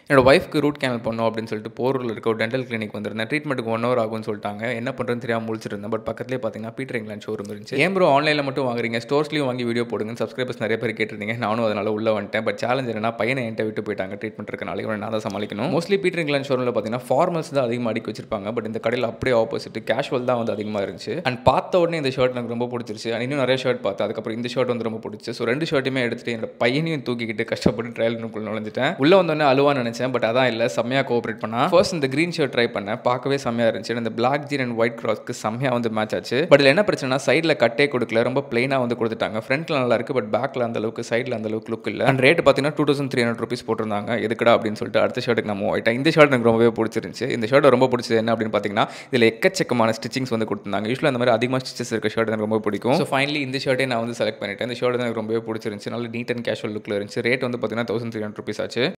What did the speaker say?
என்னோட ஒய்ஃப்க்கு root canal பண்ணோம் அப்படின்னு சொல்லிட்டு போரூரில் இருக்க ஒரு டென்டல் கிளினிக் வந்திருந்தேன் ட்ரீட்மெண்ட்டுக்கு ஒன் ஹவர் ஆகும்னு சொல்லிட்டாங்க என்ன பண்ணுறதுன்னு தெரியாமல் முழிச்சிட்டு இருந்தேன் பட் பக்கத்துலேயே பார்த்தீங்கன்னா பீட்டர் இங்கிலாந்து ஷோரூம் இருந்துச்சு ஏன் ப்ரோ ஆன்லைனில் மட்டும் வாங்குறீங்க ஸ்டோர்ஸ்லையும் வாங்கி வீடியோ போடுங்க சப்ஸ்கிரைபர்ஸ் நிறைய பேர் கேட்டிருந்தீங்க நானும் அதனால உள்ள வந்துட்டேன் பட் சேலஞ்ச் என்னன்னா பையனை என்கிட்ட விட்டு போயிட்டாங்க ட்ரீட்மெண்ட் இருக்கனால இவனை நான் தான் சமாளிக்கணும் மோஸ்ட்லி பீட்டர் இங்கிலாந்து ஷோரூமில் பார்த்தீங்கன்னா ஃபார்மல்ஸ் தான் அதிகமாக அடிக்க வச்சிருப்பாங்க பட் இந்த கடையில் அப்படியே ஆப்போசிட் கேஷுவல் தான் வந்து அதிகமாக இருந்துச்சு அண்ட் பார்த்த உடனே இந்த ஷர்ட் எனக்கு ரொம்ப பிடிச்சிருச்சு அண்ட் இன்னும் நிறைய ஷர்ட் பார்த்தேன் அதுக்கப்புறம் இந்த ஷர்ட் வந்து ரொம்ப பிடிச்சி ஸோ ரெண்டு ஷர்ட்டுமே எடுத்துட்டு என்னோட பையனையும் தூக்கிக்கிட்டு கஷ்டப்பட்டு ட்ரையல் ரூம்குள்ள நுழைஞ்சிட்டேன் உள்ள வந்தோடனே அழுவான்னு நினைச்சேன் பட் அதான் இல்லை செம்மையாக கோஆப்ரேட் பண்ணா ஃபர்ஸ்ட் இந்த க்ரீன் ஷர்ட் ட்ரை பண்ணேன் பார்க்கவே செம்மையாக இருந்துச்சு இந்த பிளாக் ஜீன் அண்ட் ஒயிட் கிராஸ்க்கு செம்மையாக வந்து மேட்ச் ஆச்சு பட் இதில் என்ன பிரச்சனைனா சைடில் கட்டே கொடுக்கல ரொம்ப பிளைனாக வந்து கொடுத்துட்டாங்க ஃப்ரண்ட்ல நல்லா இருக்கு பட் பேக்கில் அந்த அளவுக்கு சைடில் அந்த அளவுக்கு லுக் இல்லை அண்ட் ரேட் பார்த்தீங்கன்னா two thousand three hundred rupees போட்டிருந்தாங்க எதுக்குடா அப்படின்னு சொல்லிட்டு அடுத்த ஷர்ட்டுக்கு நான் மூவ் ஆயிட்டேன் இந்த ஷர்ட் எனக்கு ரொம்பவே பிடிச்சிருந்துச்சு இந்த ஷர்ட் ரொம்ப பிடிச்சது என்ன அப்படின்னு பார்த்தீங்கன்னா இதில் எக்கச்சக்கமான ஸ்டிச்சிங்ஸ் வந்து கொடுத்துருந்தாங்க யூஸ்வலாக அந்த மாதிரி அதிகமாக ஸ்டிச்சஸ் இருக்க ஷர்ட் எனக்கு ரொம்ப பிடிக்கும் ஸோ ஃபைனலி இந்த ஷர்ட்டே நான் வந்து செலக்ட் பண்ணிட்டேன் இந்த ஷர்ட் எனக்கு ரொம்பவே பிடிச்சிருந்துச்சு நல்ல நீட் அண்ட் கேஷுவல் லுக்கில் இருந்துச்சு ரேட் வந்து பார்த்தீங்கன்னா தௌசண்ட் த்ரீ ஹண்ட்ரட் ருபீஸ் ஆச்சு